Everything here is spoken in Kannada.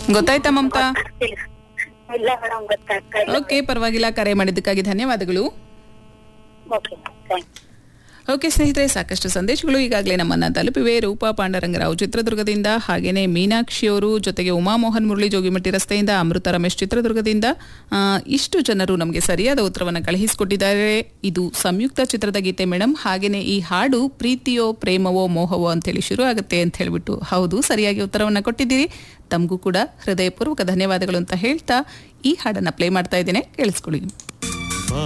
ಗೊತ್ತಾಯ್ತಾ ಮಮತಾ ಇಲ್ಲ ಮೇಡಮ್ ಗೊತ್ತಾಗ್ತಾ ಇಲ್ಲ ಓಕೆ ಪರವಾಗಿಲ್ಲ ಕರೆ ಮಾಡಿದ್ದಕ್ಕಾಗಿ ಧನ್ಯವಾದಗಳು ಓಕೆ ಥ್ಯಾಂಕ್ಸ್ ಓಕೆ ಸ್ನೇಹಿತರೆ ಸಾಕಷ್ಟು ಸಂದೇಶಗಳು ಈಗಾಗಲೇ ನಮ್ಮನ್ನ ತಲುಪಿವೆ ರೂಪಾ ಪಾಂಡರಂಗರಾವ್ ಚಿತ್ರದುರ್ಗದಿಂದ ಹಾಗೇನೆ ಮೀನಾಕ್ಷಿಯವರು ಜೊತೆಗೆ ಉಮಾಮೋಹನ್ ಮುರಳಿ ಜೋಗಿಮಟ್ಟಿ ರಸ್ತೆಯಿಂದ ಅಮೃತ ರಮೇಶ್ ಚಿತ್ರದುರ್ಗದಿಂದ ಆ, ಇಷ್ಟು ಜನರು ನಮಗೆ ಸರಿಯಾದ ಉತ್ತರವನ್ನು ಕಳುಹಿಸಿಕೊಟ್ಟಿದ್ದಾರೆ ಇದು ಸಂಯುಕ್ತ ಚಿತ್ರದ ಗೀತೆ ಮೇಡಮ್ ಹಾಗೇನೆ ಈ ಹಾಡು ಪ್ರೀತಿಯೋ ಪ್ರೇಮವೋ ಮೋಹವೋ ಅಂತೇಳಿ ಶುರು ಆಗುತ್ತೆ ಅಂತ ಹೇಳ್ಬಿಟ್ಟು ಹೌದು ಸರಿಯಾಗಿ ಉತ್ತರವನ್ನು ಕೊಟ್ಟಿದ್ದೀರಿ ತಮಗೂ ಕೂಡ ಹೃದಯಪೂರ್ವಕ ಧನ್ಯವಾದಗಳು ಅಂತ ಹೇಳ್ತಾ ಈ ಹಾಡನ್ನ ಪ್ಲೇ ಮಾಡ್ತಾ ಇದ್ದೇನೆ ಕೇಳಿಸ್ಕೊಳ್ಳಿ